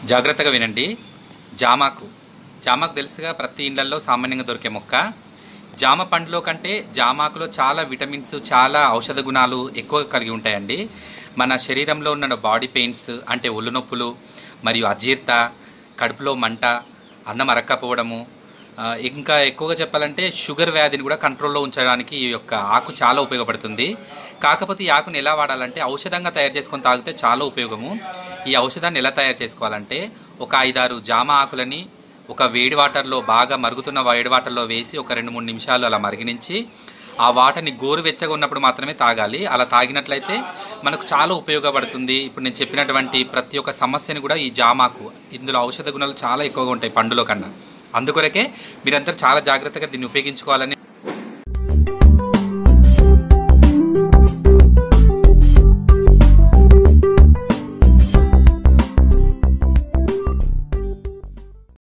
జాగ్రత్తగా వినండి జామాకు జామాకు తెలుసుగా ప్రతి ఇళ్లలో సామాన్యంగా దొరికే మొక్క జామ పండులో కంటే జామాకులో చాలా విటమిన్స్ చాలా ఔషధ గుణాలు ఎక్కువ కలిగి ఉంటాయండి మన శరీరంలో ఉన్న బాడీ పెయిన్స్ అంటే ఒళ్ళు నొప్పులు మరియు అజీర్త కడుపులో మంట అన్నం అరక్కపోవడము ఆ, ఇంకా ఎక్కువగా చెప్పాలంటే షుగర్ వ్యాధిని కూడా కంట్రోల్లో ఉంచడానికి ఈ యొక్క ఆకు చాలా ఉపయోగపడుతుంది కాకపోతే ఈ ఆకుని ఎలా వాడాలంటే ఔషధంగా తయారు చేసుకొని తాగితే చాలా ఉపయోగము ఈ ఔషధాన్ని ఎలా తయారు చేసుకోవాలంటే ఒక ఐదారు జామ ఆకులని ఒక వేడి వాటర్లో బాగా మరుగుతున్న వేడి వాటర్లో వేసి ఒక రెండు మూడు నిమిషాలు అలా మరిగినించి ఆ వాటర్ని గోరువెచ్చగా ఉన్నప్పుడు మాత్రమే తాగాలి అలా తాగినట్లయితే మనకు చాలా ఉపయోగపడుతుంది ఇప్పుడు నేను చెప్పినటువంటి ప్రతి ఒక్క సమస్యని కూడా ఈ జామాకు ఇందులో ఔషధ గుణాలు చాలా ఎక్కువగా ఉంటాయి పండులో కన్నా అందుకొరకే మీరందరూ చాలా జాగ్రత్తగా దీన్ని ఉపయోగించుకోవాలని